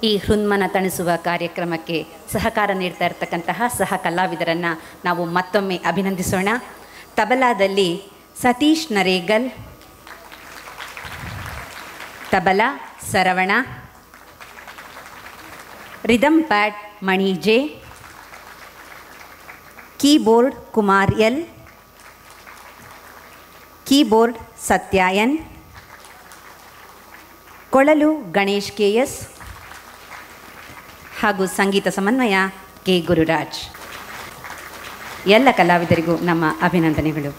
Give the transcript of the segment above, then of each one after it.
ಈ ಹೃನ್ಮನ ತಣಿಸುವ ಕಾರ್ಯಕ್ರಮಕ್ಕೆ ಸಹಕಾರ ನೀಡ್ತಾ ಇರತಕ್ಕಂತಹ ಸಹ ಕಲಾವಿದರನ್ನು ನಾವು ಮತ್ತೊಮ್ಮೆ ಅಭಿನಂದಿಸೋಣ ತಬಲಾದಲ್ಲಿ Satish Naregal tabla Saravana rhythm pad Mani J keyboard Kumar L keyboard Satyayan ಕೊಳಲು ಗಣೇಶ್ ಕೆ ಎಸ್ ಹಾಗೂ ಸಂಗೀತ ಸಮನ್ವಯ ಕೆ ಗುರುರಾಜ್ ಎಲ್ಲ ಕಲಾವಿದರಿಗೂ ನಮ್ಮ ಅಭಿನಂದನೆಗಳು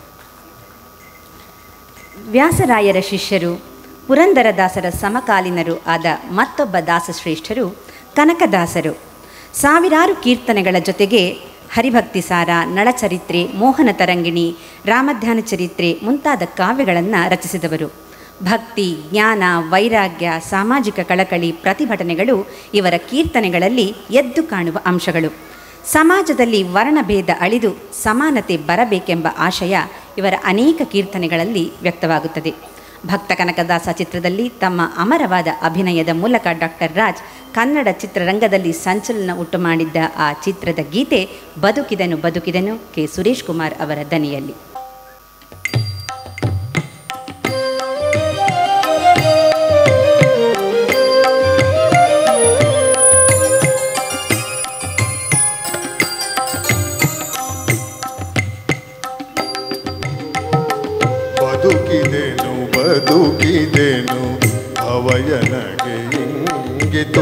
ವ್ಯಾಸರಾಯರ ಶಿಷ್ಯರು ಪುರಂದರದಾಸರ ಸಮಕಾಲೀನರು ಆದ ಮತ್ತೊಬ್ಬ ದಾಸಶ್ರೇಷ್ಠರು ಕನಕದಾಸರು ಸಾವಿರಾರು ಕೀರ್ತನೆಗಳ ಜೊತೆಗೆ ಹರಿಭಕ್ತಿ ಸಾರ ನಳಚರಿತ್ರೆ ಮೋಹನ ತರಂಗಿಣಿ ರಾಮಧ್ಯಾನ ಚರಿತ್ರೆ ಮುಂತಾದ ಕಾವ್ಯಗಳನ್ನು ರಚಿಸಿದವರು ಭಕ್ತಿ ಜ್ಞಾನ ವೈರಾಗ್ಯ ಸಾಮಾಜಿಕ ಕಳಕಳಿ ಪ್ರತಿಭಟನೆಗಳು ಇವರ ಕೀರ್ತನೆಗಳಲ್ಲಿ ಎದ್ದು ಕಾಣುವ ಅಂಶಗಳು ಸಮಾಜದಲ್ಲಿ ವರ್ಣಭೇದ ಅಳಿದು ಸಮಾನತೆ ಬರಬೇಕೆಂಬ ಆಶಯ ಇವರ ಅನೇಕ ಕೀರ್ತನೆಗಳಲ್ಲಿ ವ್ಯಕ್ತವಾಗುತ್ತದೆ ಭಕ್ತ ಕನಕದಾಸ ಚಿತ್ರದಲ್ಲಿ ತಮ್ಮ ಅಮರವಾದ ಅಭಿನಯದ ಮೂಲಕ ಡಾಕ್ಟರ್ ರಾಜ್ ಕನ್ನಡ ಚಿತ್ರರಂಗದಲ್ಲಿ ಸಂಚಲನ ಉಂಟು ಮಾಡಿದ್ದ ಆ ಚಿತ್ರದ ಗೀತೆ ಬದುಕಿದನು ಬದುಕಿದನು ಕೆ ಸುರೇಶ್ ಕುಮಾರ್ ಅವರ ದನಿಯಲ್ಲಿ ಬದುಕಿದೆನು ಬದುಕಿದೆನು ಅವಯನಗೆ ಇಂಗಿತು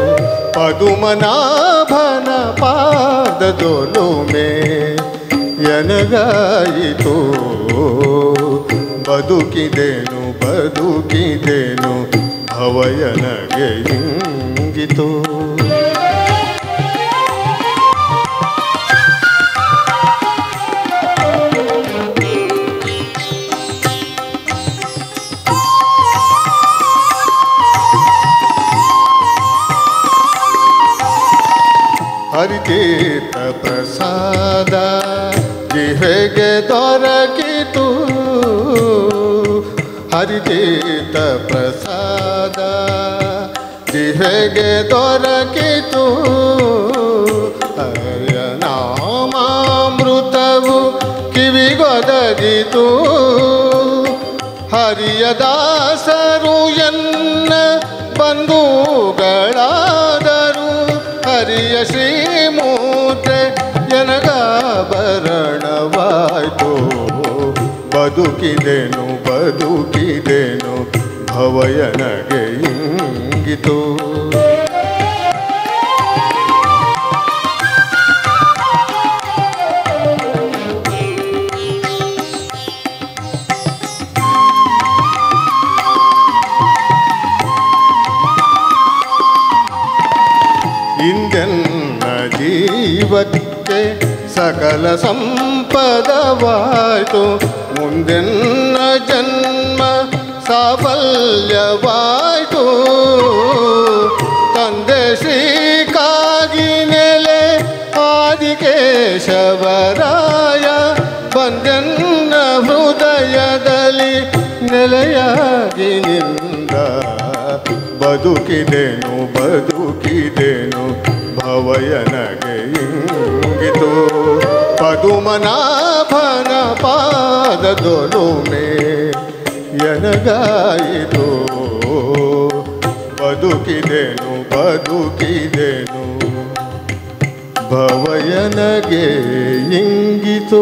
ಪದುಮನಾಭನ ಪಾದದೊಲುಮೆ ಎನಗಾಯಿತು ಬದುಕಿದೆನು ಬದುಕಿದೆನು ಅವಯನಗೆ ಇಂಗಿತು ಹರಿತೀರ್ಥ ಪ್ರಸಾದ ಜಿಹೆಗೆ ದೊರಕಿತು ಹರಿತೀರ್ಥ ಪ್ರಸಾದ ಜಿಹೆಗೆ ದೊರಕಿತು ಹರಿಯ ನಾಮಾಮೃತವು ಕಿವಿಗೊದಗಿತು ಹರಿಯ ದಾಸರು ಎನ್ನ ಬಂಧುಗಳಾದರು ಹರಿಯ ಶ್ರೀಮೂರ್ತೆ ಎನಗಾಭರಣವಾಯ್ತು ಬದುಕಿದೆನು ಬದುಕಿದೆನು ಭವಯನಗೆ ಇಂಗಿತು ಇಂದೆನ್ನ ಜೀವಕ್ಕೆ ಸಕಲ ಸಂಪದವಾಯಿತು ಮುಂದೆನ್ನ ಜನ್ಮ ಸಾಫಲ್ಯವಾಯಿತು ತಂದೆ ಶ್ರೀಕಾಗಿ ನೆಲೆ ಆದಿಕೇಶವರಾಯ ಬಂದೆನ್ನ ಹೃದಯದಲ್ಲಿ ನೆಲೆಯಾಗಿ ನಿಂದ ಬದುಕಿದೆನು ಬದುಕಿದೆನು ಭವಯನಗೆ ಇಂಗಿತು ಪದುಮನಾಭನ ಪಾದದೊಲುಮೆ ಎನಗಾಯಿತು ಬದುಕಿದೆನು ಬದುಕಿದೆನು ಭವಯನಗೆ ಇಂಗಿತು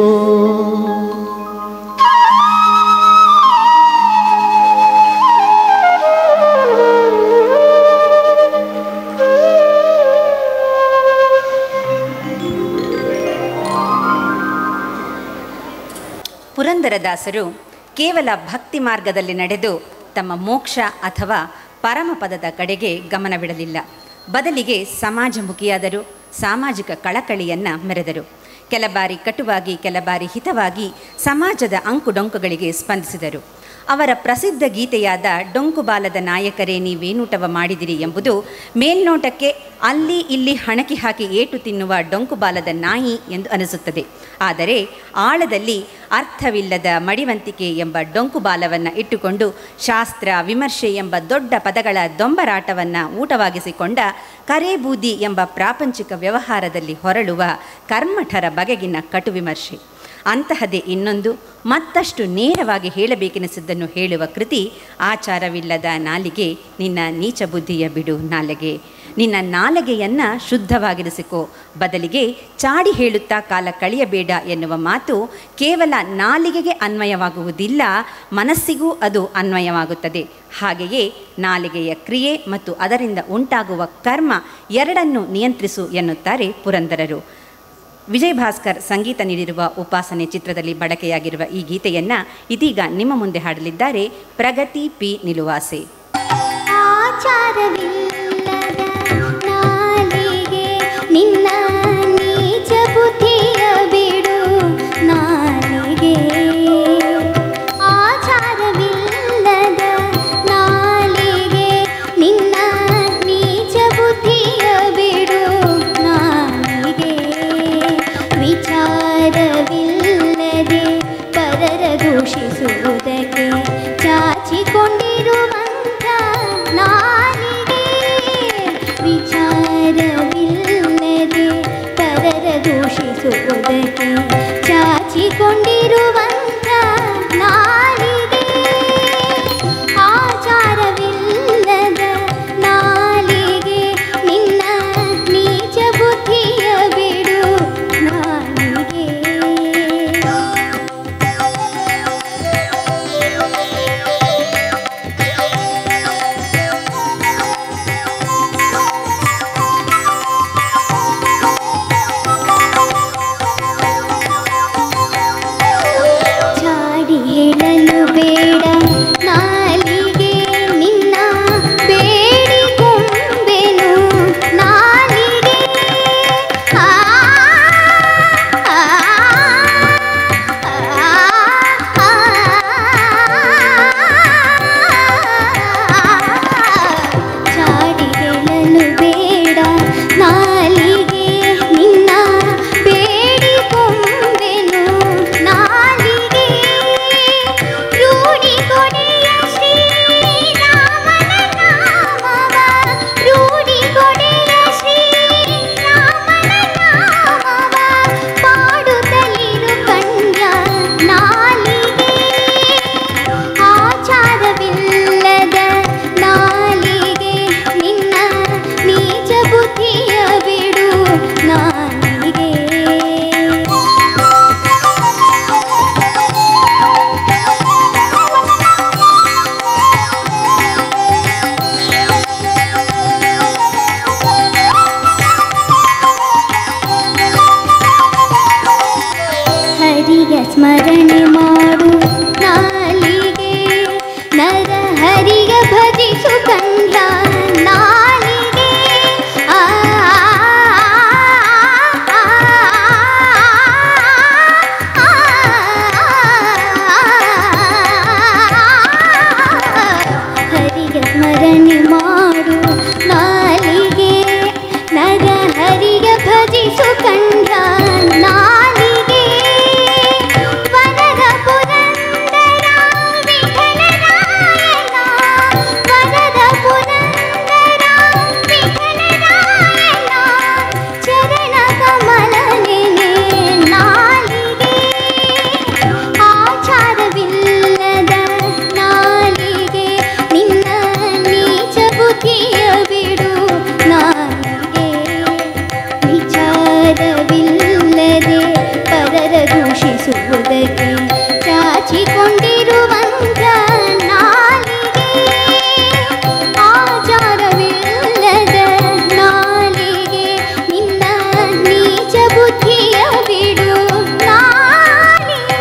ಪುರಂದರದಾಸರು ಕೇವಲ ಭಕ್ತಿ ಮಾರ್ಗದಲ್ಲಿ ನಡೆದು ತಮ್ಮ ಮೋಕ್ಷ ಅಥವಾ ಪರಮಪದದ ಕಡೆಗೆ ಗಮನವಿಡಲಿಲ್ಲ ಬದಲಿಗೆ ಸಮಾಜಮುಖಿಯಾದರು ಸಾಮಾಜಿಕ ಕಳಕಳಿಯನ್ನು ಮೆರೆದರು ಕೆಲ ಬಾರಿ ಕಟುವಾಗಿ ಕೆಲ ಬಾರಿ ಹಿತವಾಗಿ ಸಮಾಜದ ಅಂಕುಡೊಂಕುಗಳಿಗೆ ಸ್ಪಂದಿಸಿದರು ಅವರ ಪ್ರಸಿದ್ಧ ಗೀತೆಯಾದ ಡೊಂಕುಬಾಲದ ನಾಯಕರೇ ನೀವೇನೂಟವ ಮಾಡಿದಿರಿ ಎಂಬುದು ಮೇಲ್ನೋಟಕ್ಕೆ ಅಲ್ಲಿ ಇಲ್ಲಿ ಹಣಕಿ ಹಾಕಿ ಏಟು ತಿನ್ನುವ ಡೊಂಕುಬಾಲದ ನಾಯಿ ಎಂದು ಅನಿಸುತ್ತದೆ ಆದರೆ ಆಳದಲ್ಲಿ ಅರ್ಥವಿಲ್ಲದ ಮಡಿವಂತಿಕೆ ಎಂಬ ಡೊಂಕುಬಾಲವನ್ನು ಇಟ್ಟುಕೊಂಡು ಶಾಸ್ತ್ರ ವಿಮರ್ಶೆ ಎಂಬ ದೊಡ್ಡ ಪದಗಳ ದೊಂಬರಾಟವನ್ನು ಊಟವಾಗಿಸಿಕೊಂಡ ಕರೇಬೂದಿ ಎಂಬ ಪ್ರಾಪಂಚಿಕ ವ್ಯವಹಾರದಲ್ಲಿ ಹೊರಳುವ ಕರ್ಮಠರ ಬಗೆಗಿನ ಕಟು ವಿಮರ್ಶೆ ಅಂತಹದೇ ಇನ್ನೊಂದು ಮತ್ತಷ್ಟು ನೇರವಾಗಿ ಹೇಳಬೇಕೆನಿಸಿದ್ದನ್ನು ಹೇಳುವ ಕೃತಿ ಆಚಾರವಿಲ್ಲದ ನಾಲಿಗೆ ನಿನ್ನ ನೀಚ ಬುದ್ಧಿಯ ಬಿಡು ನಾಲಿಗೆ ನಿನ್ನ ನಾಲಿಗೆಯನ್ನು ಶುದ್ಧವಾಗಿರಿಸಿಕೋ ಬದಲಿಗೆ ಚಾಡಿ ಹೇಳುತ್ತಾ ಕಾಲ ಕಳೆಯಬೇಡ ಎನ್ನುವ ಮಾತು ಕೇವಲ ನಾಲಿಗೆಗೆ ಅನ್ವಯವಾಗುವುದಿಲ್ಲ ಮನಸ್ಸಿಗೂ ಅದು ಅನ್ವಯವಾಗುತ್ತದೆ ಹಾಗೆಯೇ ನಾಲಿಗೆಯ ಕ್ರಿಯೆ ಮತ್ತು ಅದರಿಂದ ಉಂಟಾಗುವ ಕರ್ಮ ಎರಡನ್ನು ನಿಯಂತ್ರಿಸು ಎನ್ನುತ್ತಾರೆ ಪುರಂದರರು ವಿಜಯ್ ಭಾಸ್ಕರ್ ಸಂಗೀತ ನೀಡಿರುವ ಉಪಾಸನೆ ಚಿತ್ರದಲ್ಲಿ ಬಳಕೆಯಾಗಿರುವ ಈ ಗೀತೆಯನ್ನು ಇದೀಗ ನಿಮ್ಮ ಮುಂದೆ ಹಾಡಲಿದ್ದಾರೆ ಪ್ರಗತಿ ಪಿ ನಿಲುವಾಸೆ ಆಚಾರವಿಲ್ಲದ ನಾಲಿಗೆ ನಿನ್ನ ನೀಚ ಬುದ್ಧಿಯ ಬಿಡು ನಾಲಿಗೆ ಆಚಾರವಿಲ್ಲದ ನಾಲಿಗೆ ನಿನ್ನ ನೀಚ ಬುದ್ಧಿಯ ಬಿಡು ನಾಲಿಗೆ ವಿಚಾರವಿಲ್ಲದೆ ಪರರ ದೂಷಿಸುವುದಕ್ಕೆ ಚಾಚಿಕೊಂಡಿರುವಂತ ನಾಲಿಗೆ ವಿಚಾರವಿಲ್ಲದೆ ಪರರ ದೂಷಿಸುವುದಕ್ಕೆ ಚಾಚಿಕೊಂಡಿರುವಂತ ನಾಲಿಗೆ ಆಚಾರವಿಲ್ಲದ ನಾಲಿಗೆ ನಿನ್ನ ನೀಚ ಬುದ್ಧಿಯ ಬಿಡು ನಾಲಿಗೆ ಚಾಡಿ ಹೇಳಲು ಬೇಡ ನಾಲಿಗೆ ನಿನ್ನ ಬೇಡಿಕೊಂಬೆನು ನಾಲಿಗೆ ಆ, ಆ, ಆ, ಚಾಡಿ ಹೇಳಲು ಬೇಡ ನಾಲಿಗೆ ನಿನ್ನ ಬೇಡಿಕೊಂಬೆನು ನಾಲಿಗೆ ರೂಢಿ ಕೊಡೆಯ ಶ್ರೀರಾಮನ ನಾಮವ ರೂಢಿ ಕೊಡೆಯ ಶ್ರೀರಾಮನ ನಾಮವ ಪಾಡುತ್ತಲಿರು ಕಣ್ಯ ನಾಲಿಗೆ ಆಚಾರವಿಲ್ಲದ ನಾಲಿಗೆ ನಿನ್ನ ನೀಚ ಬುದ್ಧಿಯ ಬಿಡು ನಾಲಿಗೆ ಹರಿಯ ಸ್ಮರಣೆ ಮಾಡು ನಾಲಿಗೆ ನರ ಹರಿಯ ಭಜಿಸು ಕಂಡ ನಾಲಿಗೆ ಆ, ಆ, ಆ, ಹರಿಯ ಸ್ಮರಣೆ ಮಾಡು ನಾಲಿಗೆ ನರ ಹರಿಯ ಭಜಿಸು ಕಂಡ ನಾಲಿಗೆ ವರದ ಪುರಂದರ ವಿಠಲರಾಯನ ವರದ ಪುರಂದರ ವಿಠಲರಾಯನ ಚರಣ ಕಮಲನೆನೆ ನಾಲಿಗೆ ಆಚಾರವಿಲ್ಲದ ನಾಲಿಗೆ ನಿನ್ನ ನೀಚ ಬುದ್ಧಿಯ ಬಿಡು ನಾಲಿಗೆ ವಿಚಾರವಿಲ್ಲದೆ ಪರರ ದೂಷಿಸುವುದಕ್ಕೆ ಚಾಚಿಕೊಂಡಿರುವಂತ ನಾಲಿಗೆ ಆಚಾರವಿಲ್ಲದ ನಾಲಿಗೆ ನಿನ್ನ ನೀಚ ಬುದ್ಧಿಯ ಬಿಡು ನಾಲಿಗೆ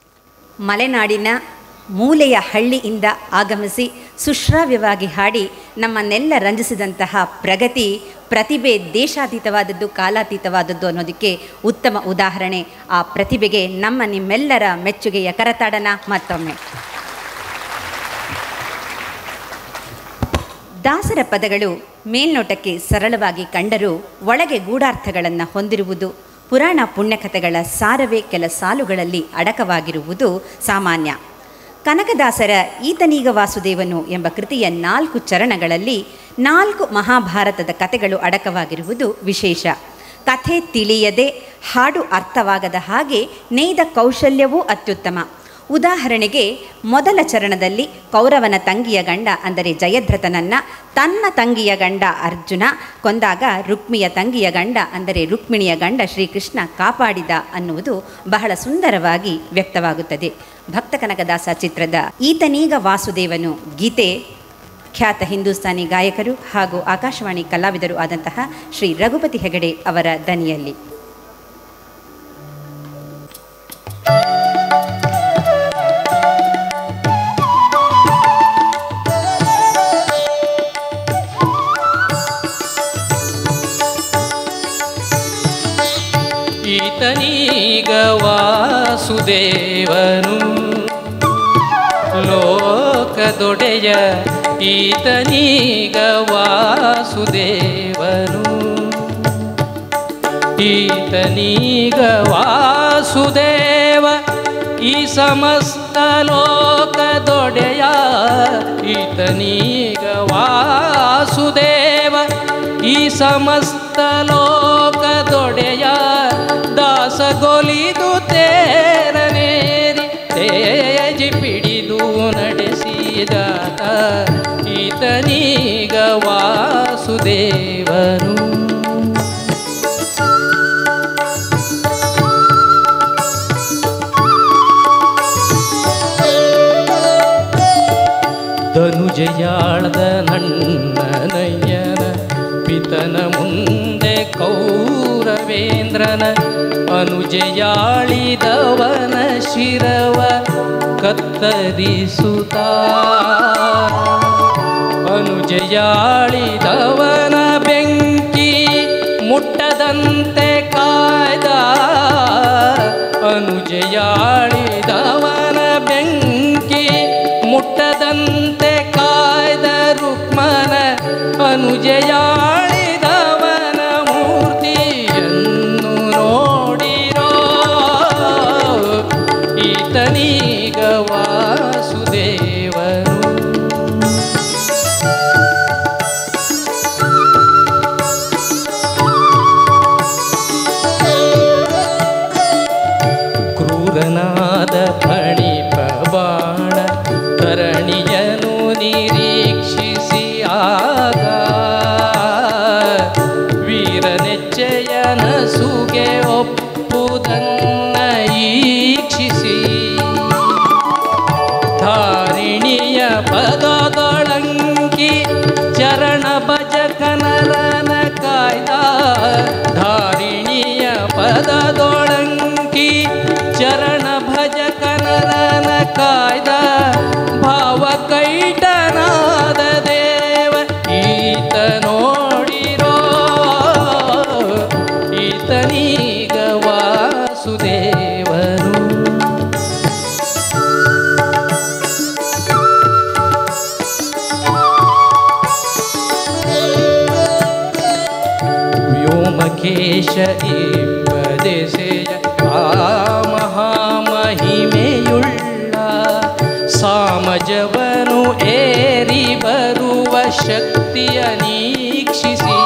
ಮಲೆನಾಡಿನ ಮೂಲೆಯ ಹಳ್ಳಿಯಿಂದ ಆಗಮಿಸಿ ಸುಶ್ರಾವ್ಯವಾಗಿ ಹಾಡಿ ನಮ್ಮನ್ನೆಲ್ಲ ರಂಜಿಸಿದಂತಹ ಪ್ರಗತಿ ಪ್ರತಿಭೆ ದೇಶಾತೀತವಾದದ್ದು ಕಾಲಾತೀತವಾದದ್ದು ಅನ್ನೋದಕ್ಕೆ ಉತ್ತಮ ಉದಾಹರಣೆ ಆ ಪ್ರತಿಭೆಗೆ ನಮ್ಮ ನಿಮ್ಮೆಲ್ಲರ ಮೆಚ್ಚುಗೆಯ ಕರತಾಡನ ಮತ್ತೊಮ್ಮೆ ದಾಸರ ಪದಗಳು ಮೇಲ್ನೋಟಕ್ಕೆ ಸರಳವಾಗಿ ಕಂಡರೂ ಒಳಗೆ ಗೂಢಾರ್ಥಗಳನ್ನು ಹೊಂದಿರುವುದು ಪುರಾಣ ಪುಣ್ಯಕಥೆಗಳ ಸಾರವೇ ಕೆಲ ಸಾಲುಗಳಲ್ಲಿ ಅಡಕವಾಗಿರುವುದು ಸಾಮಾನ್ಯ ಕನಕದಾಸರ ಈತನೀಗ ವಾಸುದೇವನು ಎಂಬ ಕೃತಿಯ ನಾಲ್ಕು ಚರಣಗಳಲ್ಲಿ ನಾಲ್ಕು ಮಹಾಭಾರತದ ಕಥೆಗಳು ಅಡಕವಾಗಿರುವುದು ವಿಶೇಷ ಕಥೆ ತಿಳಿಯದೆ ಹಾಡು ಅರ್ಥವಾಗದ ಹಾಗೆ ನೇಯ್ದ ಕೌಶಲ್ಯವೂ ಅತ್ಯುತ್ತಮ ಉದಾಹರಣೆಗೆ ಮೊದಲ ಚರಣದಲ್ಲಿ ಕೌರವನ ತಂಗಿಯ ಗಂಡ ಅಂದರೆ ಜಯದ್ರಥನನ್ನ ತನ್ನ ತಂಗಿಯ ಗಂಡ ಅರ್ಜುನ ಕೊಂದಾಗ ರುಕ್ಮಿಯ ತಂಗಿಯ ಗಂಡ ಅಂದರೆ ರುಕ್ಮಿಣಿಯ ಗಂಡ ಶ್ರೀಕೃಷ್ಣ ಕಾಪಾಡಿದ ಅನ್ನುವುದು ಬಹಳ ಸುಂದರವಾಗಿ ವ್ಯಕ್ತವಾಗುತ್ತದೆ ಭಕ್ತ ಕನಕದಾಸ ಚಿತ್ರದ ಈತನೀಗ ವಾಸುದೇವನು ಗೀತೆ ಖ್ಯಾತ ಹಿಂದೂಸ್ತಾನಿ ಗಾಯಕರು ಹಾಗೂ ಆಕಾಶವಾಣಿ ಕಲಾವಿದರು ಆದಂತಹ ಶ್ರೀ ರಘುಪತಿ ಹೆಗಡೆ ಅವರ ದನಿಯಲ್ಲಿ ಈತನೀಗ ವಾಸುದೇವನು ಲೋಕದೊಡೆಯ ಈತನೀಗ ವಾಸುದೇವನು ಈತನೀಗ ವಾಸುದೇವ ಈ ಸಮಸ್ತ ಲೋಕದೊಡೆಯ ಈತನೀಗ ವಾಸುದೇವ ಈ ಸಮಸ್ತ ಲೋಕದೊಡೆಯ ದಾಸಗೊಲಿದು ತೇರನೇರಿ ತೇಜಿ ಪಿಡಿದು ನಡೆಸಿದಾತ ಈತನೀಗ ವಾಸುದೇವನು ಧನುಜಯಾಳದ ನಣ್ಣನಯ್ಯನ ಪಿತನ ಮುಂದೆ ಕೌರವೇಂದ್ರನ ಅನುಜಯಾಳಿದವನ ಶಿರವ ಕತ್ತರಿಸುತ್ತ ಅನುಜಯಾಳಿದವನ ಬೆಂಕಿ ಮುಟ್ಟದಂತೆ ಕಾಯ್ದ ಅನುಜಯಾಳಿದವನ ಬೆಂಕಿ ಮುಟ್ಟದಂತೆ ಕಾಯ್ದ ರುಕ್ಮನ ಅನುಜಯಾಳಿದವನ ಮೂರ್ತಿಯನ್ನು ನೋಡಿರೋ ಈತನೀಗ ವಾಸುದೇವನು ಕ್ರೂರನಾದ ಫಣಿಪ ಬಾಣ ಧರಣಿಯನು ನಿರೀಕ್ಷಿಸಿ ಆಗ ವೀರನೆಚ್ಚಯನ ಸುಗೆ ಒಪ್ಪುದನ್ನ ಈಕ್ಷಿಸಿ ಧಾರಿಣಿಯ ಪದದೊಳಂಕಿ ಚರಣ ಭಜಕನರನ ಕಾಯ್ದ ಧಾರಿಣಿಯ ಪದದೊಳಂಕಿ ಚರಣ ಭಜಕನರನ ಕಾಯ್ದ ಭಾವ ಕೈಟನಾದ ದೇವ ಈತ ನೋಡಿರೋ ಈತನೀಗ ವಾಸುದೇವನು ವ್ಯೋಮಕೇಶ ಇಪ್ಪದೆಸೆಯ ಆ ಮಹಾಮಹಿಮೆಯುಳ್ಳ ಸಾಮಜವನು ಏರಿ ಬರುವ ಶಕ್ತಿಯ ನೀಕ್ಷಿಸಿ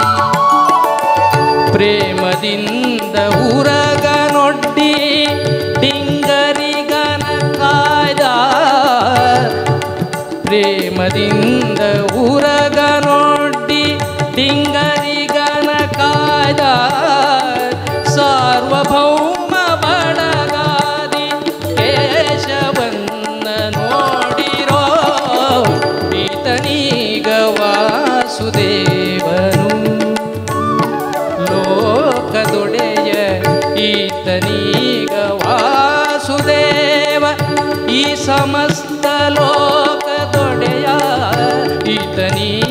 ಪ್ರೇಮದಿಂದ ಉರಗನೊಡ್ಡಿ ಡಿಂಗರಿಗನ ಕಾಯ್ದ ಪ್ರೇಮದಿಂದ ಉರಗನೊಡ್ಡಿ ಡಿಂಗರಿಗನ ಕಾಯ್ದ ಸಾರ್ವಭೌಮ ಬಡಗಾದಿ ಕೇಶವನ್ನ ನೋಡಿರೋ ಈತನೀಗ ವಾಸುದೇವನು ಲೋಕದೊಡೆಯ ಈತನೀಗ ವಾಸುದೇವ ಈ ಸಮಸ್ತ ಲೋಕದೊಡೆಯ ಈತನೀಗ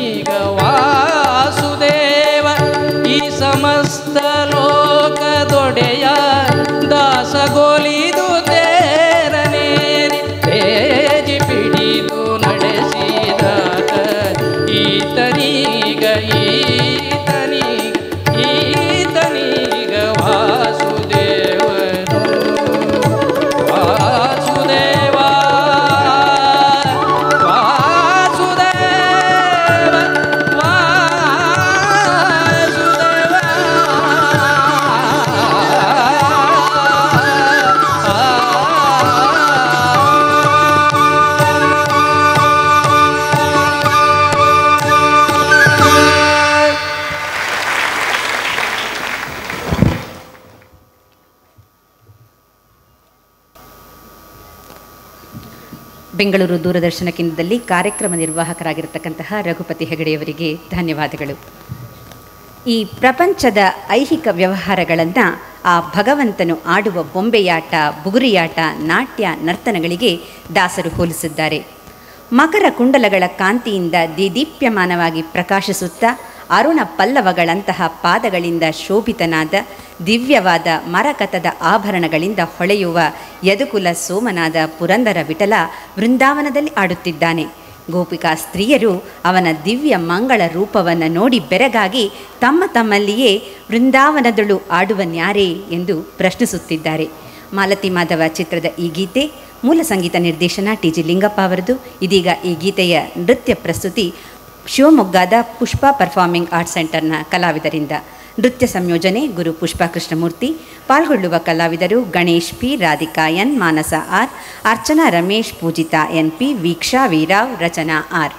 ಬೆಂಗಳೂರು ದೂರದರ್ಶನ ಕೇಂದ್ರದಲ್ಲಿ ಕಾರ್ಯಕ್ರಮ ನಿರ್ವಾಹಕರಾಗಿರತಕ್ಕಂತಹ ರಘುಪತಿ ಹೆಗಡೆಯವರಿಗೆ ಧನ್ಯವಾದಗಳು ಈ ಪ್ರಪಂಚದ ಐಹಿಕ ವ್ಯವಹಾರಗಳನ್ನು ಆ ಭಗವಂತನು ಆಡುವ ಬೊಂಬೆಯಾಟ ಬುಗುರಿಯಾಟ ನಾಟ್ಯ ನರ್ತನಗಳಿಗೆ ದಾಸರು ಹೋಲಿಸಿದ್ದಾರೆ ಮಕರ ಕುಂಡಲಗಳ ಕಾಂತಿಯಿಂದ ದಿದೀಪ್ಯಮಾನವಾಗಿ ಪ್ರಕಾಶಿಸುತ್ತಾ ಅರುಣ ಪಲ್ಲವಗಳಂತಹ ಪಾದಗಳಿಂದ ಶೋಭಿತನಾದ ದಿವ್ಯವಾದ ಮರಕತದ ಆಭರಣಗಳಿಂದ ಹೊಳೆಯುವ ಯದುಕುಲ ಸೋಮನಾದ ಪುರಂದರ ವಿಠಲ ವೃಂದಾವನದಲ್ಲಿ ಆಡುತ್ತಿದ್ದಾನೆ ಗೋಪಿಕಾ ಸ್ತ್ರೀಯರು ಅವನ ದಿವ್ಯ ಮಂಗಳ ರೂಪವನ್ನು ನೋಡಿ ಬೆರಗಾಗಿ ತಮ್ಮ ತಮ್ಮಲ್ಲಿಯೇ ವೃಂದಾವನದಳು ಆಡುವನ್ಯಾರೇ ಎಂದು ಪ್ರಶ್ನಿಸುತ್ತಿದ್ದಾರೆ ಮಾಲತಿ ಮಾಧವ ಚಿತ್ರದ ಈ ಗೀತೆ ಮೂಲ ಸಂಗೀತ ನಿರ್ದೇಶನ ಟಿ ಜಿ ಲಿಂಗಪ್ಪ ಅವರದು ಇದೀಗ ಈ ಗೀತೆಯ ನೃತ್ಯ ಪ್ರಸ್ತುತಿ ಶಿವಮೊಗ್ಗದ ಪುಷ್ಪ ಪರ್ಫಾರ್ಮಿಂಗ್ ಆರ್ಟ್ ಸೆಂಟರ್ನ ಕಲಾವಿದರಿಂದ ನೃತ್ಯ ಸಂಯೋಜನೆ ಗುರು ಪುಷ್ಪ ಕೃಷ್ಣಮೂರ್ತಿ ಪಾಲ್ಗೊಳ್ಳುವ ಕಲಾವಿದರು Ganesh P Radhika N Manasa R Archana Ramesh Poojitha N P Veeksha Veerao Rachana R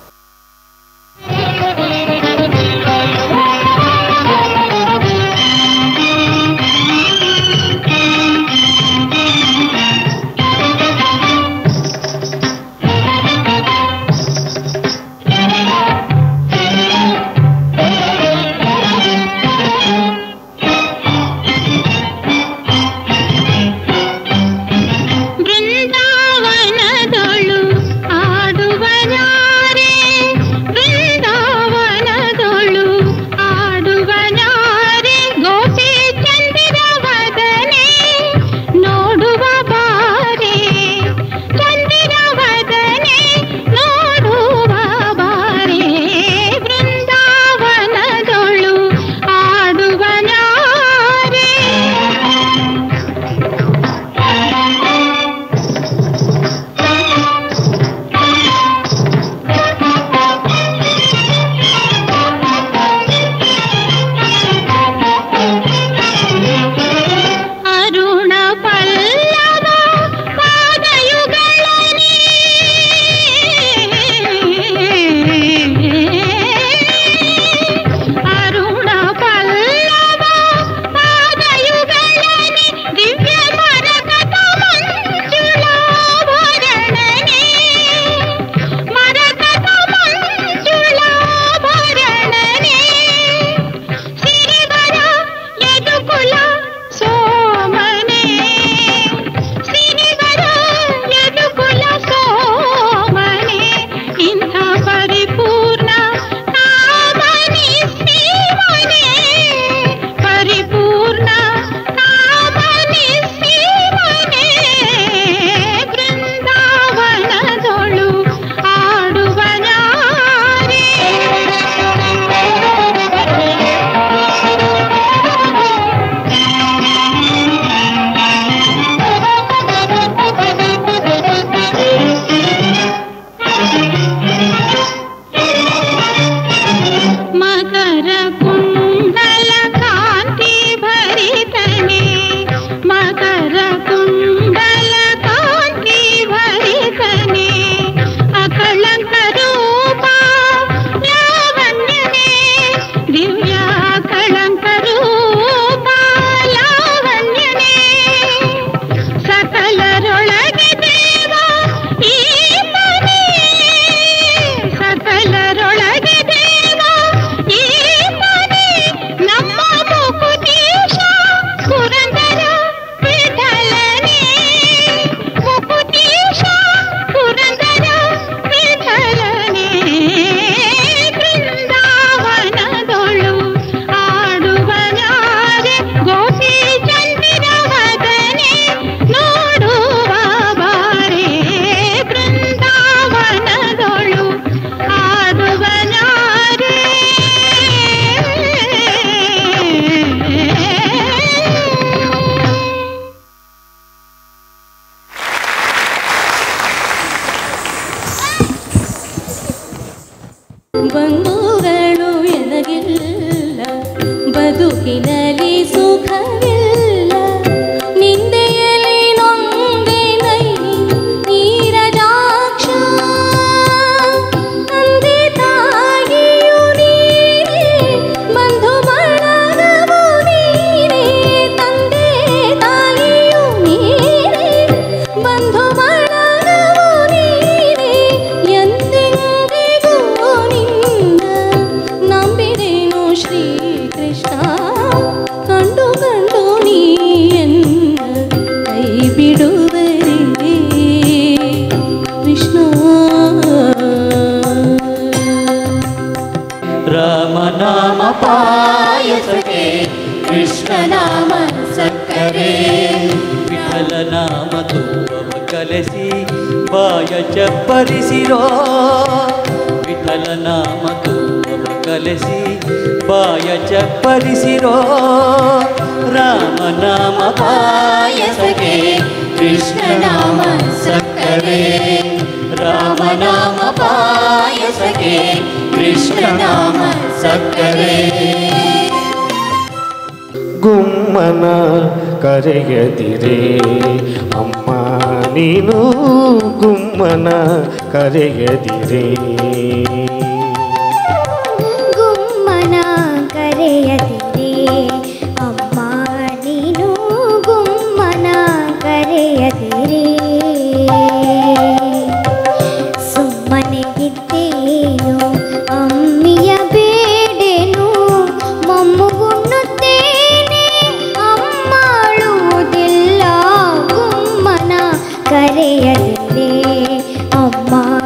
ಬೃಂದಾವನದೊಳು ಆಡುವನಾರೆ ಬೃಂದಾವನದೊಳು ಆಡುವನಾರೆ ಗೋಪಿ ಚಂದಿರವದನೆ ನೋಡುವ ಬಾರೆ ಚಂದಿರವದನೆ ನೋಡುವ ಬಾರೆ ಬೃಂದಾವನದೊಳು ಆಡುವನಾರೆ ಅರುಣ ಪಲ್ಲವ ಪಾದಯುಗಳನೆ ಅರುಣ ಪಲ್ಲವ ಪಾದಯುಗಳನೆ ದಿವ್ಯ ಮರಕತ ಮಂಜುಳಾಭರಣನೆ ಮರಕತ ಮಂಜುಳಾಭರಣನೆ ಸಿರಿವರ ಯದುಕುಲ ಸೋಮನೆ ಸಿರಿವರ ಯದುಕುಲ ಸೋಮನೆ ಇಂಥ ಪರಿಪೂರ್ಣ ಕಾಮನಿ ಶಿವನೆ ಪರಿಪೂರ್ಣ ಕಾಮನಿ ಶಿವನೆ ಬೃಂದಾವನದೊಳು ಆಡುವನಾರೆ ಮಕರ ಕುಂಡಲ ಕಾಂತಿ ಭರಿತನೆ ಮಕರ ಕುಂಡಲ ಕಾಂತಿ ಭರಿತನೆ ಅಕಳಂಕ ರೂಪ ಲಾವಣ್ಯನೆ ದಿವ್ಯ ಕಳಂಕ ರೂಪ ಲಾವಣ್ಯನೆ ಸಕಲರೊಳಗೆ ದೇವ ಈತನೇ ಸಕಲರೊಳಗೆ ದೇವ ಈತನೇ ನಮ್ಮ ಮುಕುತೀಶ ಪುರಂದರ ವಿಠಲನೇ ಮುಕುತೀಶ ಪುರಂದರ ವಿಠಲನೇ ಬೃಂದಾವನದೊಳು ಆಡುವನಾರೆ ಗೋಪಿ ಚಂದಿರವದನೆ ನೋಡುವ ಬಾರೆ ಬೃಂದಾವನದೊಳು ಆಡುವನಾರೆ ಬಂಧುಗಳು ಎನಗಿಲ್ಲ ಬದುಕಿನಲ್ಲಿ ಸುಖವಿಲ್ಲ ನಿಂದೆಯಲಿ ನೊಂದೆ ನೈ ನೀರಜಾಕ್ಷ ತಂದೆ ತಾಯಿಯು ನೀನೇ ಬಂಧು ಬಳಗವು ನೀನೇ ತಂದೆ ತಾಯಿಯು ನೀನೇ ಬಂಧು ಬಳಗವು ನೀನೇ ಕೃಷ್ಣನಾಮ ಸಕ್ಕರೆ ವಿಠಲ ನಾಮ ತುಪ್ಪವ ಕಲಸಿ ಬಾಯ ಚಪ್ಪರಿಸಿರೋ ವಿಠಲ ನಾಮ ತುಪ್ಪವ ಕಲಸಿ ಬಾಯ ಚಪ್ಪರಿಸಿರೋ ರಾಮ ನಾಮ ಪಾಯಸಕ್ಕೆ ಕೃಷ್ಣನಾಮ ಸಕ್ಕರೆ ರಾಮನಾಮ ಪಾಯಸಕ್ಕೆ ಕೃಷ್ಣನಾಮ ಸಕ್ಕರೆ ಗುಮ್ಮನ ಕರೆಯದಿರೆ ಅಮ್ಮ ನೀನು ಗುಮ್ಮನ ಕರೆಯದಿರೆ ಗುಮ್ಮನ ಕರೆಯದಿರೆ ಅಮ್ಮ ನೀನು ಗುಮ್ಮನ ಕರೆಯದಿರೆ ಸುಮ್ಮನೆ ಇದ್ದೇನು ಅಮ್ಮಿಯ ಬೇಡೆನು ಮೊಮ್ಮಗುಣ್ಣುತ್ತೇನೆ ಅಮ್ಮಾಳುವುದಿಲ್ಲ ಗುಮ್ಮನ ಕರೆಯದಿರೆ ಅಮ್ಮ